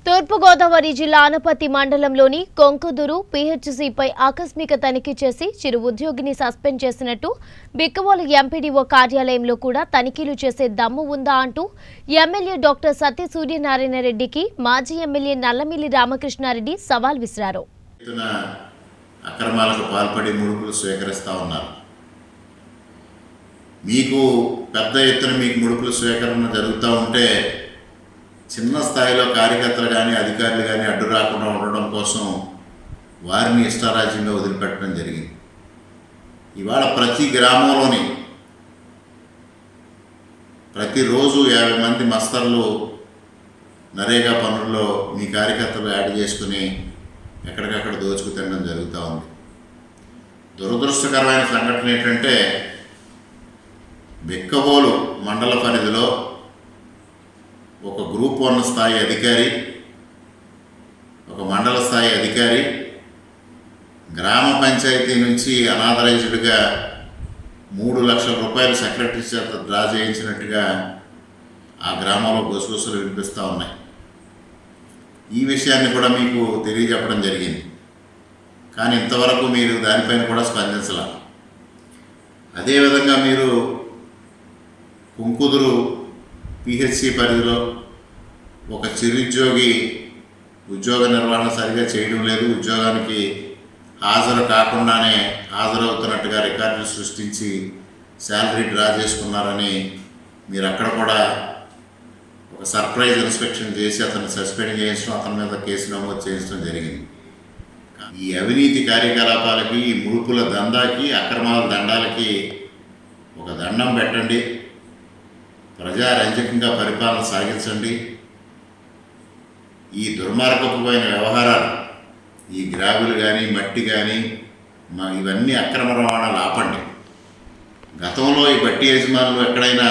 తూర్పుగోదావరి జిల్లా ఆనపత్తి మండలంలోని కొంకుదురు పీహెచ్సీపై ఆకస్మిక తనిఖీ చేసి చిరు ఉద్యోగిని సస్పెండ్ చేసినట్టు బిక్కవోలు ఎంపీడీఓ కార్యాలయంలో కూడా తనిఖీలు చేసే దమ్ము ఉందా అంటూ ఎమ్మెల్యే డాక్టర్ సత్య సూర్యనారాయణ రెడ్డికి మాజీ ఎమ్మెల్యే నల్లమిల్లి రామకృష్ణారెడ్డి సవాల్ విసిరారు ఎత్తున అక్రమాలకు పాల్పడి ముడుపులు స్వీకరిస్తూ ఉన్నారు మీకు పెద్ద ఎత్తున మీకు ముడుపులు స్వీకరణ జరుగుతూ ఉంటే చిన్న స్థాయిలో కార్యకర్తలు కానీ అధికారులు కానీ అడ్డు రాకుండా ఉండడం కోసం వారిని ఇష్టారాజ్యంగా వదిలిపెట్టడం జరిగింది ఇవాళ ప్రతి గ్రామంలోని ప్రతిరోజు యాభై మంది మస్తర్లు నరేగా పనుల్లో మీ కార్యకర్తలు యాడ్ చేసుకుని ఎక్కడికక్కడ దోచుకు తినడం జరుగుతూ ఉంది దురదృష్టకరమైన సంఘటన ఏంటంటే బెక్కబోలు మండల పరిధిలో ఒక గ్రూప్ వన్ స్థాయి అధికారి ఒక మండల స్థాయి అధికారి గ్రామ పంచాయతీ నుంచి అనాథరైజ్డ్గా మూడు లక్షల రూపాయలు సెక్రటరీ చేత డ్రా చేయించినట్టుగా ఆ గ్రామంలో గుసగుసలు వినిపిస్తూ ఉన్నాయి ఈ విషయాన్ని కూడా మీకు తెలియజెప్పడం జరిగింది కానీ ఇంతవరకు మీరు దానిపైన కూడా స్పందించాల అదేవిధంగా మీరు కుంకుదురు పిహెచ్సి పరిధిలో ఒక చిరుద్యోగి ఉద్యోగ నిర్వహణ సరిగా చేయడం లేదు ఉద్యోగానికి హాజరు కాకుండానే హాజరవుతున్నట్టుగా రికార్డులు సృష్టించి శాలరీ డ్రా చేసుకున్నారని మీరు అక్కడ కూడా ఒక సర్ప్రైజ్ ఇన్స్పెక్షన్ చేసి అతన్ని సస్పెండ్ చేయించడం అతని మీద కేసు నమోదు చేయించడం జరిగింది ఈ అవినీతి కార్యకలాపాలకి ఈ ముడుపుల దందాకి అక్రమాల దండాలకి ఒక దండం పెట్టండి ప్రజారంజకంగా పరిపాలన సాగించండి ఈ దుర్మార్గమైన వ్యవహారాలు ఈ గ్రావులు కానీ మట్టి కానీ మా ఇవన్నీ అక్రమ రవాణాలు ఆపండి గతంలో ఈ బట్టి యజమానులు ఎక్కడైనా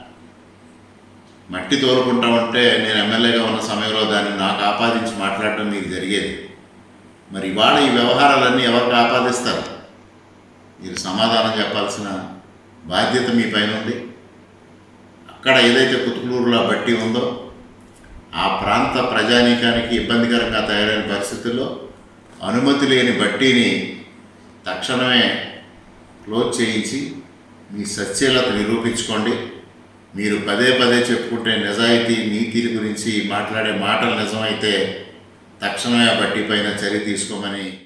మట్టి తోలుకుంటా ఉంటే నేను ఎమ్మెల్యేగా ఉన్న సమయంలో దాన్ని నాకు ఆపాదించి మాట్లాడడం మీకు జరిగేది మరి ఇవాళ ఈ వ్యవహారాలన్నీ ఎవరికి ఆపాదిస్తారు మీరు సమాధానం చెప్పాల్సిన బాధ్యత మీ పైన ఉంది అక్కడ ఏదైతే కుతుకులూరులో బట్టి ఉందో ఆ ప్రాంత ప్రజానీకానికి ఇబ్బందికరంగా తయారైన పరిస్థితుల్లో అనుమతి లేని బట్టీని తక్షణమే క్లోజ్ చేయించి మీ సత్యలత నిరూపించుకోండి మీరు పదే పదే చెప్పుకుంటే నిజాయితీ నీతిల గురించి మాట్లాడే మాటలు నిజమైతే తక్షణమే ఆ బట్టి పైన చర్య తీసుకోమని